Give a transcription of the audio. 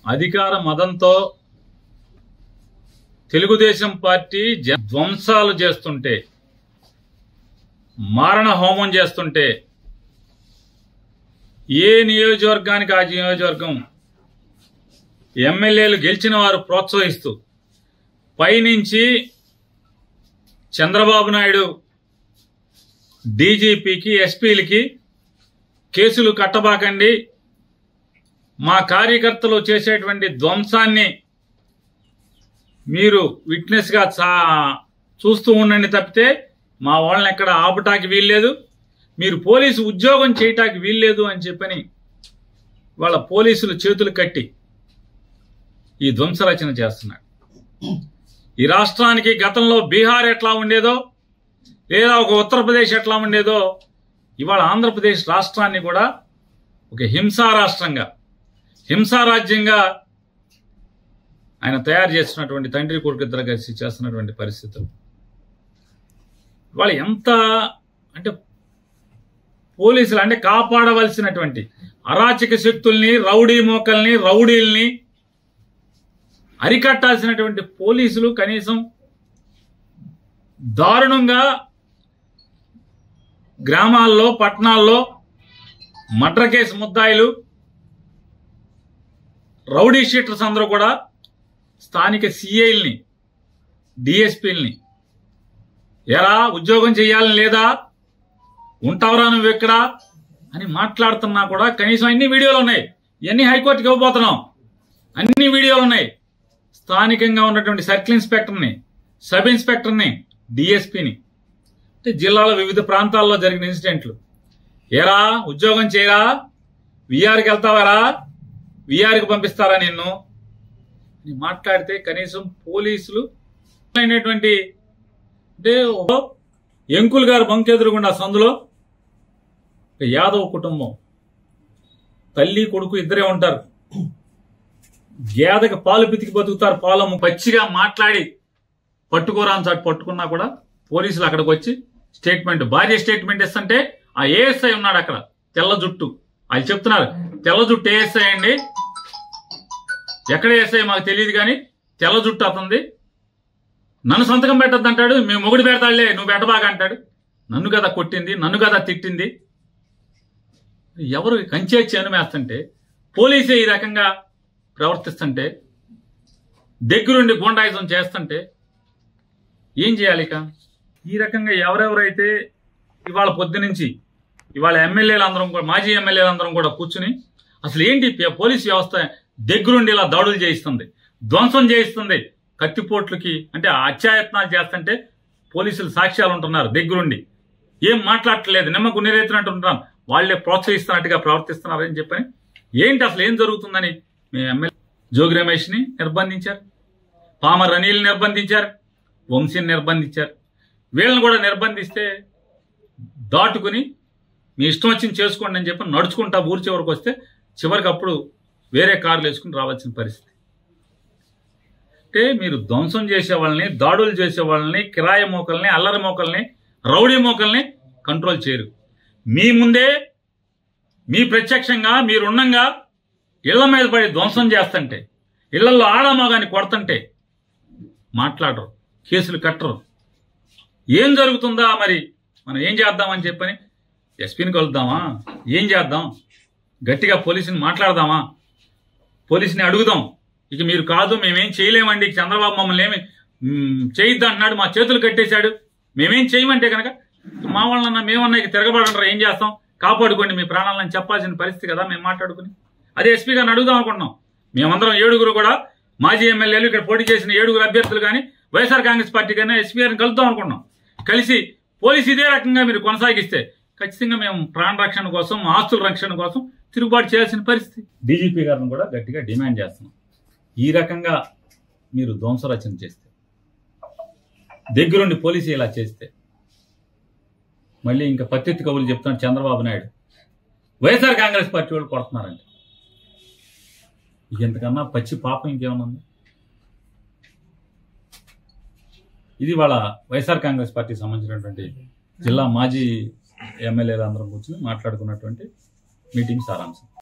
అధికార మదంతో తెలుగుదేశం పార్టీ జ- ధ్వంసాలు చేస్తుంటే మారణ హోమం చేస్తుంటే ఏ నియోజకవర్గానికి ఆ నియోజకవర్గం ఎమ్మెల్యేలు గెలిచిన వారు ప్రోత్సహిస్తూ పైనుంచి చంద్రబాబు నాయుడు డీజీపీకి ఎస్పీలకి కేసులు కట్టబాకండి మా కార్యకర్తలు చేసేటువంటి ధ్వంసాన్ని మీరు విట్నెస్గా చా చూస్తూ ఉండండి తప్పితే మా వాళ్ళని ఎక్కడ ఆపటానికి వీల్లేదు మీరు పోలీసు ఉద్యోగం చేయటానికి వీల్లేదు అని చెప్పని వాళ్ళ పోలీసులు చేతులు కట్టి ఈ ధ్వంస రచన చేస్తున్నాడు ఈ రాష్ట్రానికి గతంలో బీహార్ ఎట్లా ఉండేదో లేదా ఒక ఉత్తరప్రదేశ్ ఎట్లా ఉండేదో ఇవాళ ఆంధ్రప్రదేశ్ రాష్ట్రాన్ని కూడా ఒక హింసా రాష్ట్రంగా హింసా రాజ్యంగా ఆయన తయారు చేస్తున్నటువంటి తండ్రి కొడుకు ఇద్దరు కలిసి చేస్తున్నటువంటి పరిస్థితులు వాళ్ళు ఎంత అంటే పోలీసులు అంటే కాపాడవలసినటువంటి అరాచక శక్తుల్ని రౌడీ మోకల్ని రౌడీల్ని అరికట్టాల్సినటువంటి పోలీసులు కనీసం దారుణంగా గ్రామాల్లో పట్టణాల్లో మర్డర్ కేసు ముద్దాయిలు రౌడీ షీటర్స్ అందరూ కూడా స్థానిక సిఐల్ని డిఎస్పీల్ని ఎరా ఉద్యోగం చేయాలని లేదా ఉంటావరా నువ్వు ఎక్కడ అని మాట్లాడుతున్నా కూడా కనీసం అన్ని వీడియోలు ఉన్నాయి ఇవన్నీ హైకోర్టుకి ఇవ్వబోతున్నాం అన్ని వీడియోలు ఉన్నాయి స్థానికంగా ఉన్నటువంటి సర్కిల్ ఇన్స్పెక్టర్ని సబ్ ఇన్స్పెక్టర్ని డిఎస్పీని అంటే జిల్లాలో వివిధ ప్రాంతాల్లో జరిగిన ఇన్సిడెంట్లు ఏరా ఉద్యోగం చేయరా విఆర్కి వెళ్తావారా విఆర్కి పంపిస్తారా నిన్ను అని మాట్లాడితే కనీసం పోలీసులు అయినటువంటి అంటే ఓ ఎంకుల్ గారు బంకెదురుగుండా సందులో ఒక యాదవ్ కుటుంబం తల్లి కొడుకు ఇద్దరే ఉంటారు గేదకి పాలు పితికి బతుకుతారు పాలము పచ్చిగా మాట్లాడి పట్టుకోరా అని చాటు పట్టుకున్నా కూడా పోలీసులు అక్కడికి వచ్చి స్టేట్మెంట్ భార్య స్టేట్మెంట్ ఇస్తుంటే ఆ ఏఎస్ఐ ఉన్నాడు అక్కడ తెల్ల జుట్టు వాళ్ళు చెప్తున్నారు తెల్ల జుట్టు ఏఎస్ఐ అండి ఎక్కడ ఏఎస్ఐ మాకు తెలియదు కానీ తెల్ల జుట్టు అతంది నన్ను సంతకం పెట్టద్దు అంటాడు మేము మొగుడు పెడతాడులే నువ్వు పెట్టబాగా అంటాడు నన్ను కదా కొట్టింది నన్ను కదా తిట్టింది ఎవరు కంచే చేనుమేస్తుంటే పోలీసే ఈ రకంగా ప్రవర్తిస్తుంటే దగ్గరుండి గూండాయిజం చేస్తుంటే ఏం చేయాలి ఇక ఈ రకంగా ఎవరెవరైతే ఇవాళ పొద్దునుంచి ఇవాళ ఎమ్మెల్యేలు అందరం కూడా మాజీ ఎమ్మెల్యేలు అందరం కూడా కూర్చుని అసలు ఏంటి ప- పోలీస్ వ్యవస్థ దగ్గరుండి ఇలా దాడులు చేయిస్తుంది ధ్వంసం చేయిస్తుంది కత్తిపోట్లకి అంటే అత్యాయత్నాలు చేస్తుంటే పోలీసులు సాక్ష్యాలు ఉంటున్నారు దగ్గరుండి ఏం మాట్లాడట్లేదు నిమ్మకు నీరెత్తినట్టు ఉంటున్నాం వాళ్ళే ప్రోత్సహిస్తున్నట్టుగా ప్రవర్తిస్తున్నారని చెప్పని ఏంటి అసలు ఏం జరుగుతుందని మేము ఎమ్మెల్యే జోగి రమేష్ని నిర్బంధించారు పామర్ అనిల్ నిర్బంధించారు వంశీని నిర్బంధించారు వీళ్ళని కూడా నిర్బంధిస్తే దాటుకుని మీ ఇష్టం వచ్చింది చేసుకోండి అని చెప్పి నడుచుకుంటా ఊరి చివరికి వస్తే చివరికి అప్పుడు వేరే కార్లు వేసుకుని రావాల్సిన పరిస్థితి అంటే మీరు ధ్వంసం చేసే వాళ్ళని దాడులు చేసే వాళ్ళని కిరాయి మోకల్ని అల్లరి మోకల్ని రౌడీ మోకల్ని కంట్రోల్ చేయరు మీ ముందే మీ ప్రత్యక్షంగా మీరున్నంగా ఇళ్ల మీద పడి ధ్వంసం చేస్తుంటే ఇళ్లలో ఆడమగాని కొడుతుంటే మాట్లాడరు కేసులు కట్టరు ఏం జరుగుతుందా మరి మనం ఏం చేద్దామని చెప్పని ఎస్పీని కలుద్దామా ఏం చేద్దాం గట్టిగా పోలీసుని మాట్లాడదామా పోలీసుని అడుగుదాం ఇక మీరు కాదు మేమేం చేయలేమండి చంద్రబాబు మమ్మల్ని ఏమి మ్, చేయొద్దు అంటున్నాడు మా చేతులు కట్టేశాడు మేమేం చేయమంటే కనుక మా వాళ్ళన్నా మేమన్నా ఇక తిరగబడంటారా ఏం చేస్తాం కాపాడుకోండి మీ ప్రాణాలను చెప్పాల్సిన పరిస్థితి కదా మేము మాట్లాడుకుని అదే ఎస్పీ గారిని అడుగుదాం అనుకుంటున్నాం మేమందరం ఏడుగురు కూడా మాజీ ఎమ్మెల్యేలు ఇక్కడ పోటీ చేసిన ఏడుగురు అభ్యర్థులు కానీ వైఎస్ఆర్ కాంగ్రెస్ పార్టీ కానీ ఎస్పీ గారిని కలుద్దాం అనుకున్నాం కలిసి పోలీసు ఇదే రకంగా మీరు కొనసాగిస్తే ఖచ్చితంగా మేము ప్రాణ రక్షణ కోసం ఆస్తుల రక్షణ కోసం తిరుగుబాటు చేయాల్సిన పరిస్థితి డీజీపీ గారిని కూడా గట్టిగా డిమాండ్ చేస్తున్నాం ఈ రకంగా మీరు ధ్వంస రచన చేస్తే దగ్గరుండి పోలీసు ఇలా చేస్తే మళ్ళీ ఇంకా పత్తిత్తి కబుర్లు చెప్తాను చంద్రబాబు నాయుడు వైఎస్ఆర్ కాంగ్రెస్ పార్టీ వాళ్ళు కొడుతున్నారంట ఇక ఇంతకన్నా పచ్చి పాపం ఇంకేమన్నా ఉంది ఇది వాళ్ళ వైఎస్ఆర్ కాంగ్రెస్ పార్టీకి సంబంధించినటువంటి జిల్లా మాజీ ఎమ్మెల్యేలు అందరం కూర్చొని మాట్లాడుకున్నటువంటి మీటింగ్ సారాంశం